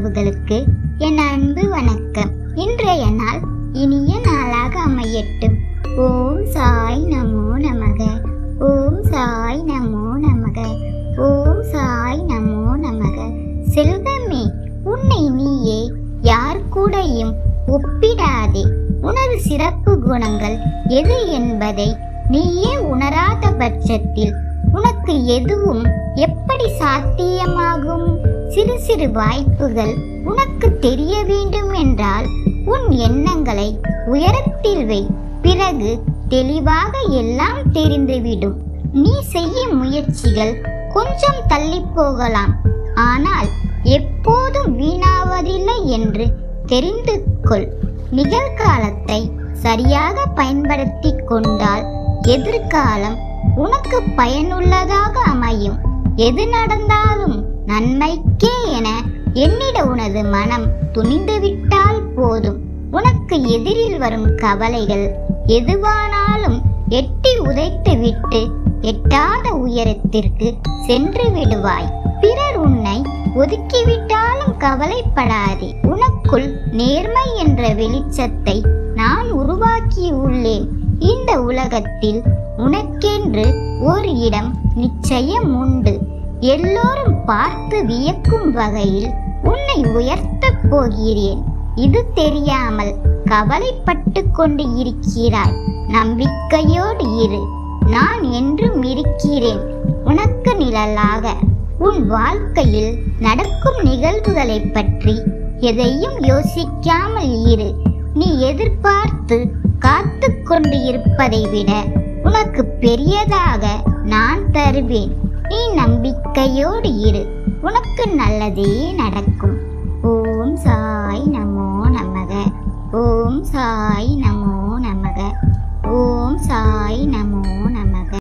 உறவுகளுக்கு என் அன்பு வணக்கம் இன்றைய நாள் இனிய நாளாக அமையட்டும் ஓம் சாய் நமோ நமக ஓம் சாய் நமோ நமக ஓம் சாய் நமோ நமக செல்வமே உன்னை நீயே யார் கூடயும் ஒப்பிடாதே உனது சிறப்பு குணங்கள் எது என்பதை நீயே உணராத பட்சத்தில் உனக்கு எதுவும் எப்படி சாத்தியமாகும் சிறு சிறு வாய்ப்புகள் உனக்கு தெரிய வேண்டும் என்றால் உன் எண்ணங்களை உயரத்தில் வை பிறகு தெளிவாக எல்லாம் தெரிந்துவிடும் நீ செய்யும் முயற்சிகள் கொஞ்சம் தள்ளி போகலாம் ஆனால் எப்போதும் வீணாவதில்லை என்று தெரிந்து கொள் நிகழ்காலத்தை சரியாக பயன்படுத்திக் கொண்டால் எதிர்காலம் உனக்கு பயனுள்ளதாக அமையும் எது நடந்தாலும் நன்மைக்கே என எண்ணிட உனது மனம் துணிந்துவிட்டால் போதும் உனக்கு எதிரில் வரும் கவலைகள் எதுவானாலும் எட்டி உதைத்து விட்டு எட்டாத உயரத்திற்கு சென்று விடுவாய் பிறர் உன்னை ஒதுக்கிவிட்டாலும் கவலைப்படாதே உனக்குள் நேர்மை என்ற வெளிச்சத்தை நான் உருவாக்கி உள்ளேன் இந்த உலகத்தில் உனக்கென்று ஒரு இடம் நிச்சயம் உண்டு எல்லோரும் பார்த்து வியக்கும் வகையில் உன்னை உயர்த்தப் போகிறேன் இது தெரியாமல் கவலைப்பட்டு கொண்டு இருக்கிறாய் நம்பிக்கையோடு இரு நான் என்றும் இருக்கிறேன் உனக்கு நிழலாக உன் வாழ்க்கையில் நடக்கும் நிகழ்வுகளை பற்றி எதையும் யோசிக்காமல் இரு நீ எதிர்பார்த்து காத்து கொண்டு இருப்பதை விட உனக்கு பெரியதாக நான் தருவேன் நீ நம்பிக்கையோடு இரு உனக்கு நல்லதே நடக்கும் ஓம் சாய் நமோ நமக ஓம் சாய்